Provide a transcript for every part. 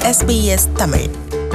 SBS Tamil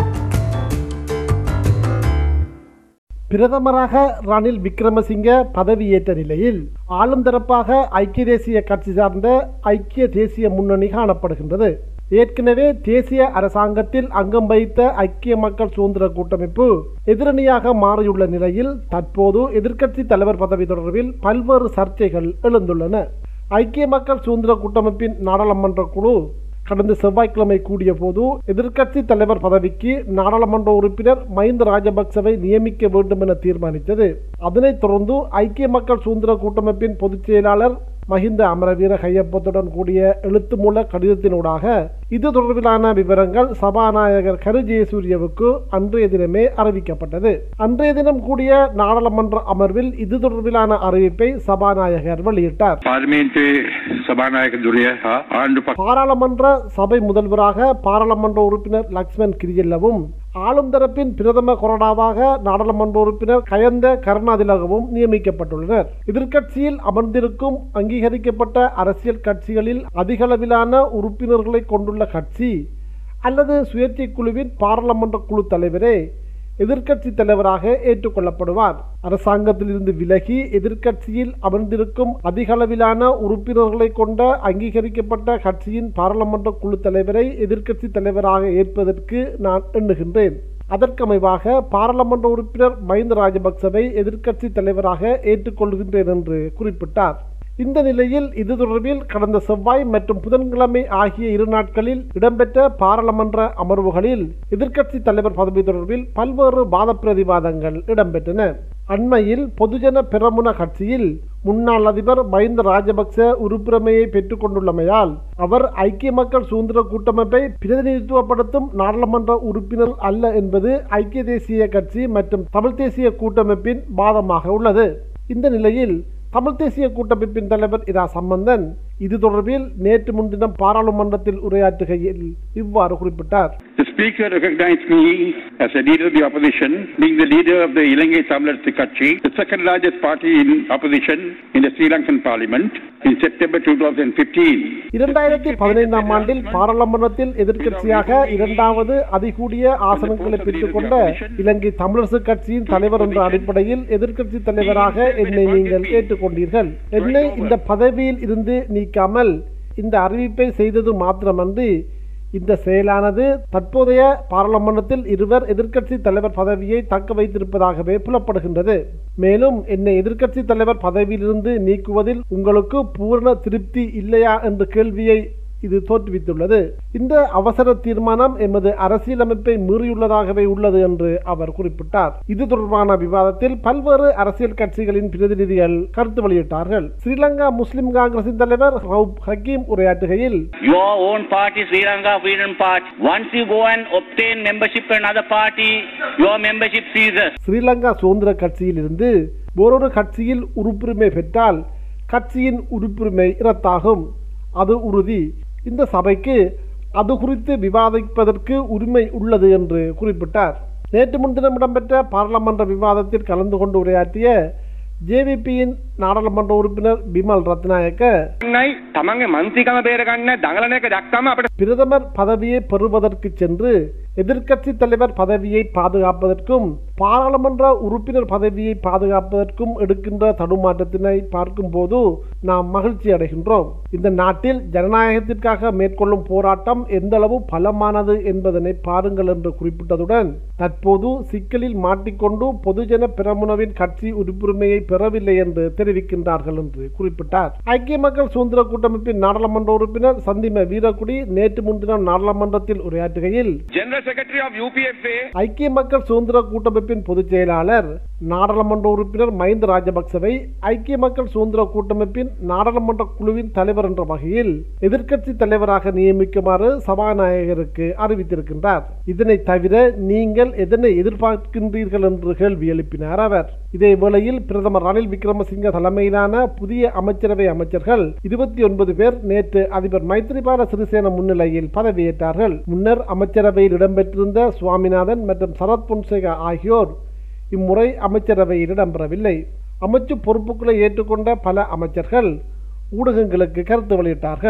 பிரதமராக ரணில் விக்ரமசிங்க பதவியேற்ற நிலையில் ஆளும் தரப்பாக ஐக்கிய தேசிய கட்சி சார்ந்த ஐக்கிய தேசிய முன்னணி காணப்படுகின்றது ஏற்கனவே தேசிய அரசாங்கத்தில் அங்கம் வகித்த ஐக்கிய மக்கள் சுதந்திர கூட்டமைப்பு எதிரணியாக மாறியுள்ள நிலையில் தற்போது எதிர்க்கட்சி தலைவர் பதவி தொடர்பில் பல்வேறு சர்ச்சைகள் எழுந்துள்ளன ஐக்கிய மக்கள் சுதந்திர கூட்டமைப்பின் நாடாளுமன்ற குழு கடந்த செவ்வாய்க்கிழமை கூடிய போது எதிர்க்கட்சி தலைவர் பதவிக்கு நாடாளுமன்ற உறுப்பினர் மஹிந்த ராஜபக்சவை நியமிக்க வேண்டும் என தீர்மானித்தது அதனைத் தொடர்ந்து ஐக்கிய மக்கள் சுதந்திர கூட்டமைப்பின் பொதுச் செயலாளர் மஹிந்த அமரவீர கையொப்பத்துடன் கூடிய எழுத்து மூல கடிதத்தினூடாக இது தொடர்பிலான விவரங்கள் சபாநாயகர் கரு ஜெயசூரியவுக்கு அன்றைய தினமே அறிவிக்கப்பட்டது அன்றைய தினம் கூடிய நாடாளுமன்ற அமர்வில் இது தொடர்பிலான அறிவிப்பை சபாநாயகர் வெளியிட்டார் පාර්මේන්තුවේ සභානායක දුරිය හා ආණ්ඩු පක්ෂ பாராளுமன்ற சபை முதல்வராக பாராளுமன்ற உறுப்பினர் லக்ஷ்மண் கிரியல்லவும் ஆளும் தரப்பின் பிரதம கொறடாவாக நாடாளுமன்ற உறுப்பினர் கயந்த கருணாதிலகவும் நியமிக்கப்பட்டுள்ளனர் எதிர்க்கட்சியில் அமர்ந்திருக்கும் அங்கீகரிக்கப்பட்ட அரசியல் கட்சிகளில் அதிகளவிலான உறுப்பினர்களை கொண்டுள்ள கட்சி அல்லது சுயேட்சை குழுவின் பாராளுமன்ற குழு தலைவரே எதிர்க்கட்சி தலைவராக ஏற்றுக்கொள்ளப்படுவார் அரசாங்கத்தில் இருந்து விலகி எதிர்க்கட்சியில் அமர்ந்திருக்கும் அதிகளவிலான உறுப்பினர்களை கொண்ட அங்கீகரிக்கப்பட்ட கட்சியின் பாராளுமன்ற குழு தலைவரை எதிர்க்கட்சி தலைவராக ஏற்பதற்கு நான் எண்ணுகின்றேன் அதற்கமைவாக பாராளுமன்ற உறுப்பினர் மஹிந்த ராஜபக்சவை எதிர்க்கட்சி தலைவராக ஏற்றுக்கொள்கின்றேன் என்று குறிப்பிட்டார் இந்த நிலையில் இது தொடர்பில் கடந்த செவ்வாய் மற்றும் புதன்கிழமை ஆகிய இரு நாட்களில் இடம்பெற்ற பாராளுமன்ற அமர்வுகளில் எதிர்க்கட்சி தலைவர் பதவி தொடர்பில் பல்வேறு வாத பிரதிவாதங்கள் இடம்பெற்றன அண்மையில் பொதுஜன பெரமுன கட்சியில் முன்னாள் அதிபர் மஹிந்த ராஜபக்ச உறுப்புரிமையை பெற்றுக் கொண்டுள்ளமையால் அவர் ஐக்கிய மக்கள் சுதந்திர கூட்டமைப்பை பிரதிநிதித்துவப்படுத்தும் நாடாளுமன்ற உறுப்பினர் அல்ல என்பது ஐக்கிய தேசிய கட்சி மற்றும் தமிழ் தேசிய கூட்டமைப்பின் வாதமாக உள்ளது இந்த நிலையில் தமிழ் தேசிய கூட்டமைப்பின் தலைவர் இரா சம்பந்தன் இது தொடர்பில் நேற்று முன்தினம் பாராளுமன்றத்தில் உரையாற்றுகையில் இவ்வாறு குறிப்பிட்டார் The speaker recognized me as a leader of the opposition, being the leader of the Ilangai Tamil Kachi, the second largest party in opposition in the Sri Lankan parliament in September 2015. இரண்டாயிரத்தி பதினைந்தாம் ஆண்டில் பாராளுமன்றத்தில் எதிர்க்கட்சியாக இரண்டாவது அதிகூடிய ஆசனங்களை பெற்றுக்கொண்ட இலங்கை தமிழரசு கட்சியின் தலைவர் என்ற அடிப்படையில் எதிர்க்கட்சி தலைவராக என்னை நீங்கள் ஏற்றுக்கொண்டீர்கள் என்னை இந்த பதவியில் இருந்து நீக்காமல் இந்த அறிவிப்பை செய்தது மாத்திரமன்றி இந்த செயலானது தற்போதைய பாராளுமன்றத்தில் இருவர் எதிர்க்கட்சி தலைவர் பதவியை தக்க வைத்திருப்பதாகவே புலப்படுகின்றது மேலும் என்னை எதிர்க்கட்சி தலைவர் பதவியிலிருந்து நீக்குவதில் உங்களுக்கு பூரண திருப்தி இல்லையா என்ற கேள்வியை இது தோற்றுவித்துள்ளது இந்த அவசர தீர்மானம் எமது அரசியலமைப்பை மீறியுள்ளதாகவே உள்ளது என்று அவர் குறிப்பிட்டார் இது தொடர்பான விவாதத்தில் பல்வேறு அரசியல் கட்சிகளின் பிரதிநிதிகள் கருத்து வெளியிட்டார்கள் ஸ்ரீலங்கா முஸ்லிம் காங்கிரசின் தலைவர் ரவுப் ஹக்கீம் உரையாற்றுகையில் Your own party, Sri Lanka Freedom Party, once you go and obtain membership in another party, your membership ceases. Sri Lanka சுதந்திர கட்சியில் இருந்து வேறொரு கட்சியில் உறுப்புரிமை பெற்றால் கட்சியின் உறுப்புரிமை இரத்தாகும் அது உறுதி இந்த சபைக்கு அது குறித்து விவாதிப்பதற்கு உரிமை உள்ளது என்று குறிப்பிட்டார் நேற்று முன்தினம் இடம்பெற்ற பாராளுமன்ற விவாதத்தில் கலந்து கொண்டு உரையாற்றிய ஜேவிபியின் நாடாளுமன்ற உறுப்பினர் பிமல் ரத்நாயக்க නයි තමන්ගේ මන්ත්‍රීකම බේරගන්න දඟලන එක දක්තම අපට பிரதமர் பதவியை பெறுவதற்கு சென்று எதிர்க்கட்சி தலைவர் பதவியை பாதுகாப்பதற்கும் பாராளுமன்ற உறுப்பினர் பதவியை பாதுகாப்பதற்கும் எடுக்கின்ற தடுமாற்றத்தினை பார்க்கும்போது நாம் மகிழ்ச்சி அடைகின்றோம் இந்த நாட்டில் ஜனநாயகத்திற்காக மேற்கொள்ளும் போராட்டம் எந்தளவு பலமானது என்பதனை பாருங்கள் என்று குறிப்பிட்டதுடன் தற்போது சிக்கலில் மாட்டிக்கொண்டு பொதுஜன பிரமுனவின் கட்சி உறுப்புரிமையை பெறவில்லை என்று தெரிவிக்கின்றார்கள் என்று குறிப்பிட்டார் ஐக்கிய மக்கள் சுதந்திர கூட்டமைப்பின் நாடாளுமன்ற உறுப்பினர் சந்திம வீரக்குடி நேற்று முன்தினம் நாடாளுமன்றத்தில் உரையாற்றுகையில் ජෙනරල් සෙක්‍රටරි of UPFA ஐக்கிய மக்கள் சுதந்திர கூட்டமைப்பின் பொதுச் செயலாளர் நாடாளுமன்ற உறுப்பினர் மஹிந்த ராஜபக்சவை ஐக்கிய மக்கள் சுதந்திர கூட்டமைப்பின் நாடாளுமன்ற குழுவின் தலைவர் என்ற வகையில் எதிர்க்கட்சி தலைவராக நியமிக்குமாறு சபாநாயகருக்கு அறிவித்திருக்கின்றார் இதனை தவிர நீங்கள் எதனை எதிர்பார்க்கின்றீர்கள் என்று கேள்வி எழுப்பினார் அவர் இதே வேளையில் பிரதமர் ரணில் விக்ரமசிங்க தலைமையிலான புதிய அமைச்சரவை அமைச்சர்கள் இருபத்தி ஒன்பது பேர் நேற்று அதிபர் மைத்ரிபால சிறிசேன முன்னிலையில் பதவியேற்றார்கள் முன்னர் அமைச்சரவையில் இடம்பெற்றிருந்த சுவாமிநாதன் மற்றும் சரத் பொன்சேகா ஆகியோர் இம்முறை அமைச்சரவையில் இடம்பெறவில்லை அமைச்சு பொறுப்புகளை ஏற்றுக்கொண்ட பல அமைச்சர்கள் ஊடகங்களுக்கு கருத்து வெளியிட்டார்கள்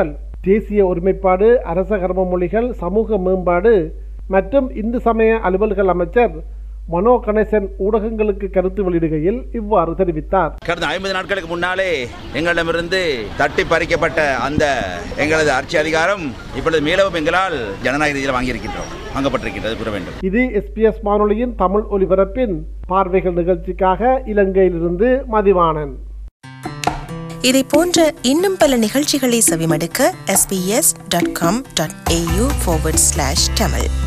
தேசிய ஒருமைப்பாடு அரச கர்ம மொழிகள் சமூக மேம்பாடு மற்றும் இந்து சமய அலுவல்கள் அமைச்சர் மனோ கணேசன் ஊடகங்களுக்கு கருத்து வெளியிடுகையில் இவ்வாறு தெரிவித்தார் கடந்த ஐம்பது நாட்களுக்கு முன்னாலே எங்களிடமிருந்து தட்டி பறிக்கப்பட்ட அந்த எங்களது ஆட்சி அதிகாரம் இப்பொழுது மீளவும் எங்களால் ஜனநாயக ரீதியில் வாங்கியிருக்கின்றோம் வாங்கப்பட்டிருக்கின்றது கூற வேண்டும் இது எஸ்பிஎஸ் வானொலியின் தமிழ் ஒலிபரப்பின் பார்வைகள் நிகழ்ச்சிக்காக இலங்கையிலிருந்து மதிவாணன் இதை போன்ற இன்னும் பல நிகழ்ச்சிகளை செவிமடுக்க sbs.com.au forward slash tamil